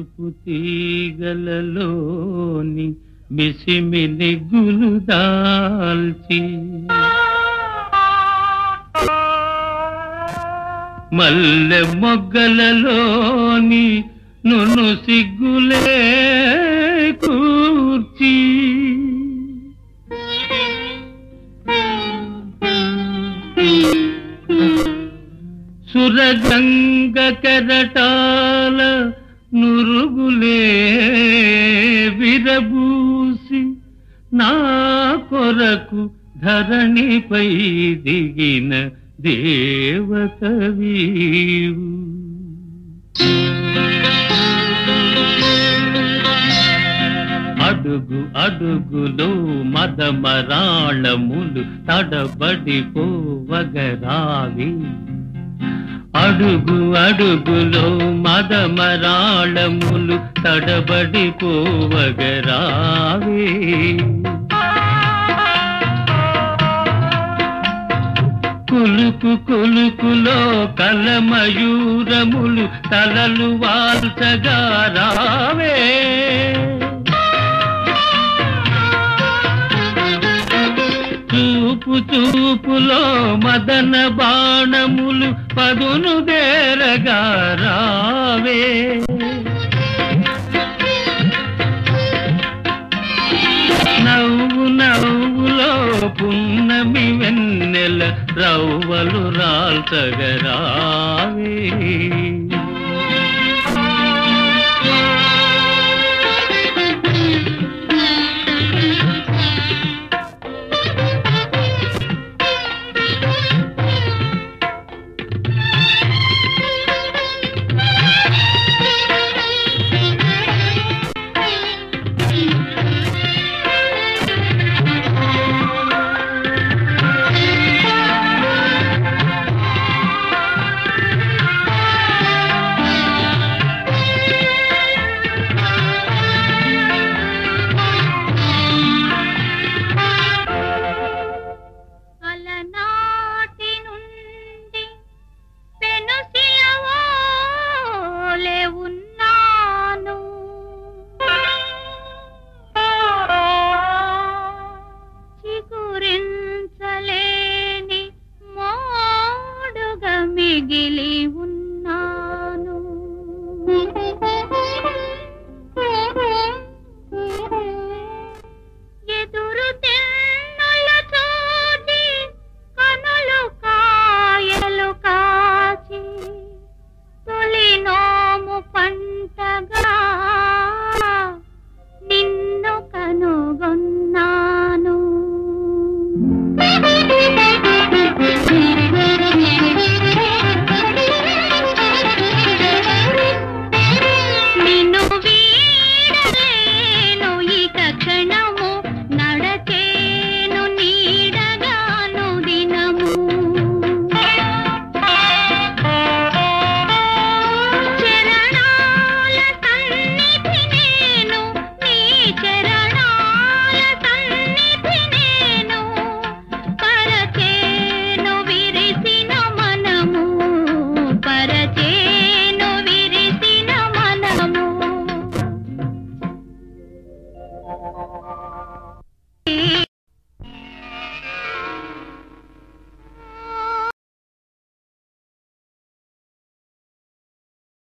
మెరుపు తీగలలోని మిసిమిని గులు దాల్చి మల్లె మొగ్గలలోని నును సిగ్గులే కూర్చి సురగంగ కెరటాల నురుగులే విరబూసి నా కొరకు ధరణిపై దిగిన దేవతవీవు అడుగు అడుగులో మదమరాళములు తడబడిపోవగరావి అడుగు అడుగులో మదమరాళములు తడబడిపోవగరావి కులుకు కులుకులో కలమయూరములు తలలు వాల్చగా రావే చూపు చూపులో మదన బాణములు పదును దేరగా రావే నవ్వు నవ్వులో పున్నమి వెన్నెల రవ్వలు రాల్చగరావే అలనాటి నుండి పెనుసిలవోలే ఉన్నాను చిగురించలేని మోడుగా మిగిలి ఉన్నాను ఎదురు తెన్నుల చూచి కనులు కాయలు కాచి తొలి నోము పంటగా నిన్ను కనుగొన్నాను నిన్ను వీడలేను ఇక క్షణము నడచేను నీడగాను దినము చరణాల సన్నిధి నేను నీ చరణాల సన్నిధి నేను పరచేను విరిసిన మనము పరచేను విరిసిన మనము